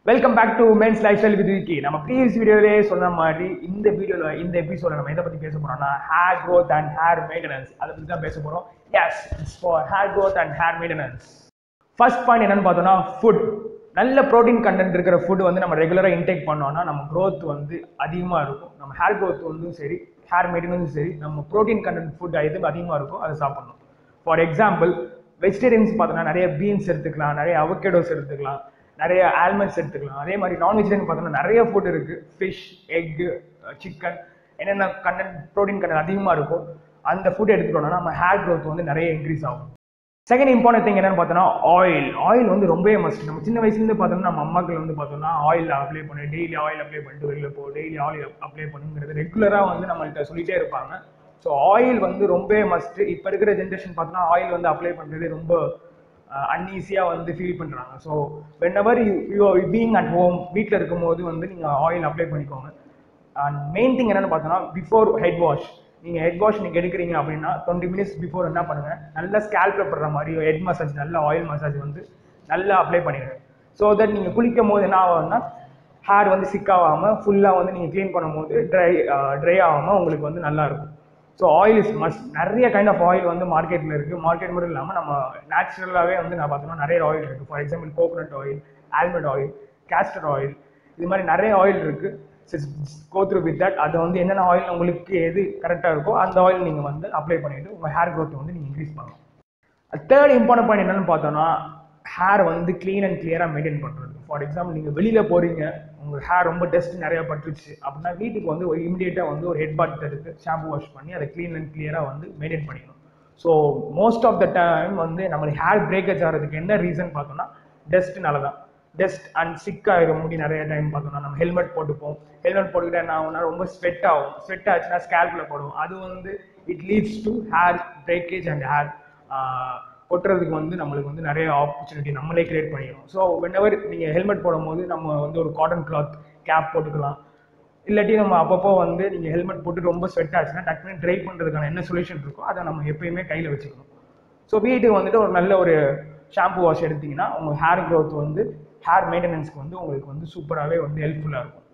welcome back to men's life style with Vicky நம்ம previous வீடியோலே சொன்ன மாதிரி இந்த வீடியோவில் இந்த எபிசோட நம்ம எதை பற்றி பேச போறோம்னா hair growth and hair maintenance அதை பற்றி தான் பேச போகிறோம் yes it's for hair growth and hair maintenance first point என்னன்னு பார்த்தோம்னா ஃபுட் நல்ல ப்ரோட்டீன் கண்டென்ட் இருக்கிற ஃபுட் வந்து நம்ம ரெகுலராக இன்டேக் பண்ணோம்னா நம்ம growth வந்து அதிகமாக இருக்கும் நம்ம ஹேர் growth வந்து சரி ஹேர் மெயின்டெனன்ஸும் சரி நம்ம ப்ரோட்டீன் கண்டென்ட் ஃபுட் எது அதிகமாக இருக்கோ அதை சாப்பிடணும் ஃபார் எக்ஸாம்பிள் வெஜிடேரியன்ஸ் பார்த்தோன்னா நிறைய பீன்ஸ் எடுத்துக்கலாம் நிறைய அவகேடோஸ் எடுத்துக்கலாம் நிறைய ஆல்மண்ட்ஸ் எடுத்துக்கலாம் அதே மாதிரி நான் வெஜிடேரியன் பார்த்தோம்னா நிறைய ஃபுட் இருக்கு ஃபிஷ் எக்கு சிக்கன் என்னென்ன கண்டென்ட் ப்ரோட்டீன் கண்டென்ட் அதிகமாக இருக்கோ அந்த ஃபுட் எடுத்துட்டோம்னா நம்ம ஹேர் growth வந்து நிறைய இன்க்ரீஸ் ஆகும் செகண்ட் இம்பார்ட்டன்ட் திங் என்னன்னு பார்த்தோம்னா ஆயில் ஆயில் வந்து ரொம்பவே மஸ்ட் நம்ம சின்ன வயசுலேருந்து பார்த்தோம்னா நம்ம அம்மாக்கள் வந்து பார்த்தோம்னா ஆயில் அப்ளை பண்ணி டெய்லி ஆயில் அப்ளை பண்ணிட்டு வெளில போ டெய்லி ஆயில் அப்ளை பண்ணுங்கிறது ரெகுலராக வந்து நம்மள்ட்ட சொல்லிட்டே இருப்பாங்க ஸோ ஆயில் வந்து ரொம்பவே மஸ்ட் இப்போ இருக்கிற ஜென்ரேஷன் பார்த்தோம்னா ஆயில் வந்து அப்ளை பண்ணுறது ரொம்ப அன்ஈஸியாக வந்து ஃபீல் பண்ணுறாங்க so whenever you being at home வீட்டில் இருக்கும்போது வந்து நீங்கள் ஆயில் அப்ளை பண்ணிக்கோங்க அண்ட் மெயின் திங் என்னென்னு பார்த்தோன்னா பிஃபோர் ஹெட் வாஷ் நீங்கள் ஹெட் வாஷ் நீங்கள் எடுக்கிறீங்க அப்படின்னா டுவெண்ட்டி மினிட்ஸ் பிஃபோர் என்ன பண்ணுங்கள் நல்லா ஸ்கேல்பில் படுற மாதிரி ஹெட் மசாஜ் நல்ல ஆயில் மசாஜ் வந்து நல்லா அப்ளை பண்ணிடுங்க ஸோ தட் நீங்கள் குளிக்கும் போது என்ன ஆகும்னா ஹேர் வந்து சிக் ஆகாமல் ஃபுல்லாக வந்து நீங்கள் க்ளீன் பண்ணும்போது ட்ரை ட்ரை ஆகாமல் உங்களுக்கு வந்து நல்லா இருக்கும் ஸோ ஆயில் இஸ் மஸ்ட் நிறைய கைண்ட் ஆஃப் ஆயில் வந்து மார்க்கெட்டில் இருக்குது மார்க்கெட் மட்டும் இல்லாமல் நம்ம நேச்சுரலாகவே வந்து நான் பார்த்தோம்னா நிறைய ஆயில் இருக்குது for example coconut oil almond oil castor oil இது மாதிரி நிறைய ஆயில் இருக்குது கோ த்ரூ வித் தட் அதை வந்து என்னென்ன ஆயில் உங்களுக்கு எது கரெக்டாக இருக்கோ அந்த ஆயில் நீங்கள் வந்து அப்ளை பண்ணிவிட்டு உங்கள் ஹேர் க்ரோத் வந்து நீங்கள் இன்க்ரீஸ் பண்ணலாம் தேர்ட் இம்பார்ட்டன்ட் பாயிண்ட் என்னென்னு பார்த்தோன்னா ஹேர் வந்து க்ளீன் அண்ட் கிளியராக மெயின்டைன் பண்ணுறது ஃபார் எக்ஸாம்பிள் நீங்கள் வெளியில் போகிறீங்க உங்கள் ஹேர் ரொம்ப டஸ்ட் நிறையா பட்டுருச்சு அப்படின்னா வீட்டுக்கு வந்து ஒரு இமீடியட்டாக வந்து ஒரு ஹெட் பாத் எடுத்து ஷாம்பு வாஷ் பண்ணி அதை க்ளீன் அண்ட் கிளியராக வந்து மெயின்டைன் பண்ணிக்கணும் so most of the time வந்து நம்மளுக்கு ஹேர் பிரேக்கேஜ் ஆகிறதுக்கு என்ன ரீசன் பார்த்தோம்னா டஸ்ட்னால தான் டஸ்ட் அண்ட் சிக் ஆகிரும் முடி நிறைய டைம் பார்த்தோம்னா நம்ம ஹெல்மெட் போட்டுப்போம் ஹெல்மெட் போட்டுக்கிட்டா என்ன ஆகும்னா ரொம்ப ஸ்வெட் ஆகும் ஸ்வெட் ஆச்சுன்னா ஸ்கேல்பில் போடுவோம் அது வந்து it leads to hair breakage and hair கொட்டுறதுக்கு வந்து நம்மளுக்கு வந்து நிறைய ஆப்பர்ச்சுனிட்டி நம்மளே கிரியேட் பண்ணிக்கணும் ஸோ வென்எவர் நீங்கள் ஹெல்மெட் போடும்போது நம்ம வந்து ஒரு காட்டன் கிளாத் கேப் போட்டுக்கலாம் இல்லாட்டி நம்ம அப்பப்போ வந்து நீங்கள் ஹெல்மெட் போட்டு ரொம்ப ஸ்வெட் ஆச்சுன்னா டக்குனு ட்ரை பண்ணுறதுக்கான என்ன சொல்யூஷன் இருக்கோ அதை நம்ம எப்பயுமே கையில் வச்சுக்கணும் ஸோ வீட்டுக்கு வந்துட்டு ஒரு நல்ல ஒரு ஷாம்பு வாஷ் எடுத்தீங்கன்னா உங்கள் ஹேர் க்ரோத் வந்து ஹேர் மெயின்டெனன்ஸ்க்கு வந்து உங்களுக்கு வந்து சூப்பராகவே வந்து ஹெல்ப்ஃபுல்லாக இருக்கும்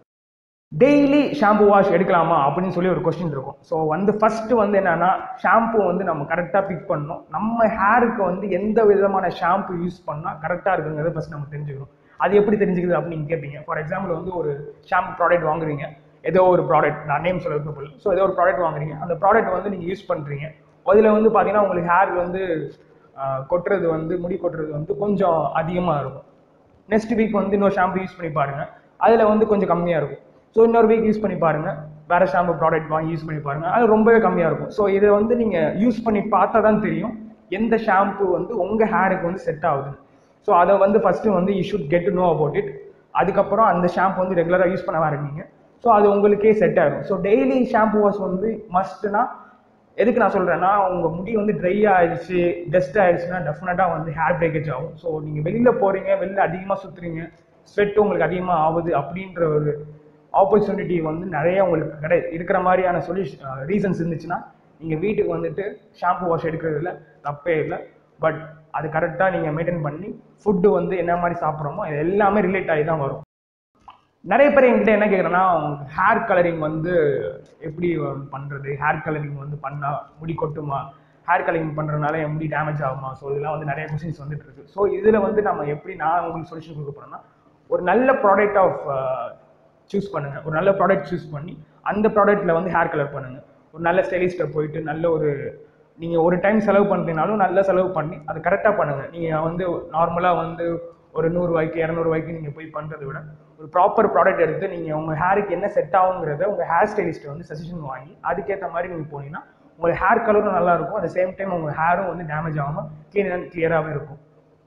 டெய்லி ஷாம்பு வாஷ் எடுக்கலாமா அப்படின்னு சொல்லி ஒரு கொஸ்டின் இருக்கும் ஸோ வந்து ஃபர்ஸ்ட் வந்து என்னன்னா ஷாம்பு வந்து நம்ம கரெக்டாக பிக் பண்ணணும் நம்ம ஹேருக்கு வந்து எந்த விதமான ஷாம்பு யூஸ் பண்ணால் கரெக்டாக இருக்குங்கிறத ஃபர்ஸ்ட் நம்ம தெரிஞ்சுக்கணும் அது எப்படி தெரிஞ்சுக்குது அப்படின்னு நீங்கள் கேட்பீங்க ஃபார் எக்ஸாம்பிள் வந்து ஒரு ஷாம்பு ப்ராடக்ட் வாங்குறீங்க ஏதோ ஒரு ப்ராடக்ட் நான் நேம் சொல்ல விருப்பம் ஸோ ஏதோ ஒரு ப்ராடக்ட் வாங்குறீங்க அந்த ப்ராடக்ட் வந்து நீங்கள் யூஸ் பண்ணுறீங்க அதில் வந்து பார்த்தீங்கன்னா உங்களுக்கு ஹேர் வந்து கொட்டுறது வந்து முடி கொட்டுறது வந்து கொஞ்சம் அதிகமாக இருக்கும் நெக்ஸ்ட் வீக் வந்து இன்னொரு ஷாம்பு யூஸ் பண்ணி பாருங்க அதில் வந்து கொஞ்சம் கம்மியாக இருக்கும் ஸோ இன்னொரு வீக் யூஸ் பண்ணி பாருங்க வேற ஷாம்பு ப்ராடக்ட் வாங்கி யூஸ் பண்ணி பாருங்க அது ரொம்பவே கம்மியாக இருக்கும் ஸோ இதை வந்து நீங்கள் யூஸ் பண்ணி பார்த்தா தான் தெரியும் எந்த ஷாம்பு வந்து உங்கள் ஹேருக்கு வந்து செட் ஆகுது ஸோ அதை வந்து ஃபஸ்ட்டு வந்து you should get to know about it அதுக்கப்புறம் அந்த ஷாம்பு வந்து ரெகுலராக யூஸ் பண்ண இருக்கீங்க ஸோ அது உங்களுக்கே செட் ஆகும் ஸோ டெய்லி ஷாம்பு வாஷ் வந்து மஸ்ட்னா எதுக்கு நான் சொல்கிறேன்னா உங்கள் முடி வந்து ட்ரை ஆயிடுச்சு டஸ்ட் ஆயிடுச்சுன்னா டெஃபினட்டாக வந்து ஹேர் பிரேக்கேஜ் ஆகும் ஸோ நீங்கள் வெளியில் போகிறீங்க வெளியில் அதிகமாக சுற்றுறீங்க ஸ்வெட் உங்களுக்கு அதிகமாக ஆகுது அப்படின்ற ஒரு ஆப்பர்ச்சுனிட்டி வந்து நிறைய உங்களுக்கு கிடை இருக்கிற மாதிரியான சொல்யூஷன் ரீசன்ஸ் இருந்துச்சுன்னா நீங்கள் வீட்டுக்கு வந்துட்டு ஷாம்பு வாஷ் எடுக்கிறதுல தப்பே இல்லை பட் அது கரெக்டாக நீங்கள் மெயின்டைன் பண்ணி ஃபுட்டு வந்து என்ன மாதிரி சாப்பிட்றோமோ இது எல்லாமே ரிலேட் ஆகி தான் வரும் நிறைய பேர் என்கிட்ட என்ன கேட்குறேன்னா ஹேர் கலரிங் வந்து எப்படி பண்ணுறது ஹேர் கலரிங் வந்து பண்ணால் முடி கொட்டுமா ஹேர் கலரிங் பண்ணுறதுனால என் முடி டேமேஜ் ஆகுமா ஸோ இதெல்லாம் வந்து நிறைய கொஸ்டின்ஸ் வந்துட்டு இருக்கு ஸோ இதில் வந்து நம்ம எப்படி நான் உங்களுக்கு சொல்யூஷன் கொடுக்க போகிறேன்னா ஒரு நல்ல ப்ராடக்ட் ஆஃப் சூஸ் பண்ணுங்கள் ஒரு நல்ல ப்ராடக்ட் சூஸ் பண்ணி அந்த ப்ராடக்ட்டில் வந்து ஹேர் கலர் பண்ணுங்கள் ஒரு நல்ல ஸ்டைலிஸ்ட்டை போயிட்டு நல்ல ஒரு நீங்கள் ஒரு டைம் செலவு பண்ணுறீங்கனாலும் நல்ல செலவு பண்ணி அதை கரெக்டாக பண்ணுங்கள் நீங்கள் வந்து நார்மலாக வந்து ஒரு நூறுரூவாய்க்கு இரநூறுவாய்க்கு நீங்கள் போய் பண்ணுறதை விட ஒரு ப்ராப்பர் ப்ராடக்ட் எடுத்து நீங்கள் உங்கள் ஹேருக்கு என்ன செட் ஆகுங்கிறத உங்கள் ஹேர் ஸ்டைலிஸ்ட்டை வந்து சஜஷன் வாங்கி அதுக்கேற்ற மாதிரி நீங்கள் போனீங்கன்னா உங்கள் ஹேர் கலரும் நல்லா இருக்கும் அட் சேம் டைம் உங்கள் ஹேரும் வந்து டேமேஜ் ஆகாமல் க்ளீன் அண்ட் கிளியராகவே இருக்கும்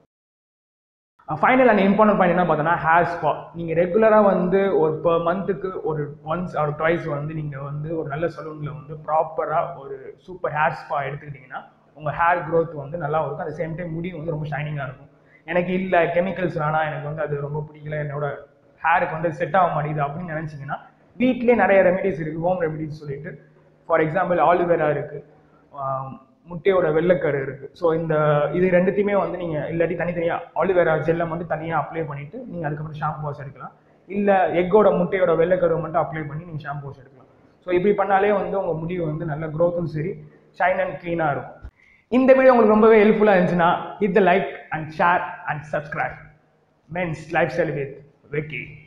ஃபைனல் அண்ட் இம்பார்ட்டன்ட் பாயிண்ட் என்ன பார்த்தோன்னா ஹேர் ஸ்பா நீங்கள் ரெகுலராக வந்து ஒரு பர் மந்த்துக்கு ஒரு ஒன்ஸ் ஆர் ட்வைஸ் வந்து நீங்கள் வந்து ஒரு நல்ல சலூனில் வந்து ப்ராப்பராக ஒரு சூப்பர் ஹேர் ஸ்பா எடுத்துக்கிட்டிங்கன்னா உங்கள் ஹேர் க்ரோத் வந்து நல்லா இருக்கும் அட் சேம் டைம் முடி வந்து ரொம்ப ஷைனிங்காக இருக்கும் எனக்கு இல்லை கெமிக்கல்ஸ் வேணாம் எனக்கு வந்து அது ரொம்ப பிடிக்கல என்னோட ஹேருக்கு வந்து செட் ஆக மாட்டேங்குது அப்படின்னு நினச்சிங்கன்னா வீட்லேயே நிறைய ரெமெடிஸ் இருக்குது ஹோம் ரெமெடிஸ் சொல்லிட்டு ஃபார் எக்ஸாம்பிள் ஆலிவேரா இருக்குது முட்டையோட வெள்ளைக்கரு இருக்கு ஸோ இந்த இது ரெண்டுத்தையுமே வந்து நீங்க இல்லாட்டி தனித்தனியா ஆலிவேரா ஜெல்லை மட்டும் தனியா அப்ளை பண்ணிட்டு நீங்க அதுக்கப்புறம் ஷாம்பு வாஷ் எடுக்கலாம் இல்ல எக்கோட முட்டையோட வெள்ளைக்கருவை மட்டும் அப்ளை பண்ணி நீங்க ஷாம்பு வாஷ் எடுக்கலாம் ஸோ இப்படி பண்ணாலே வந்து உங்க முடி வந்து நல்ல க்ரோத்தும் சரி ஷைன் அண்ட் க்ளீனா இருக்கும் இந்த வீடியோ உங்களுக்கு ரொம்பவே ஹெல்ப்ஃபுல்லா இருந்துச்சுன்னா hit the like and share and subscribe men's life style with வெக்கி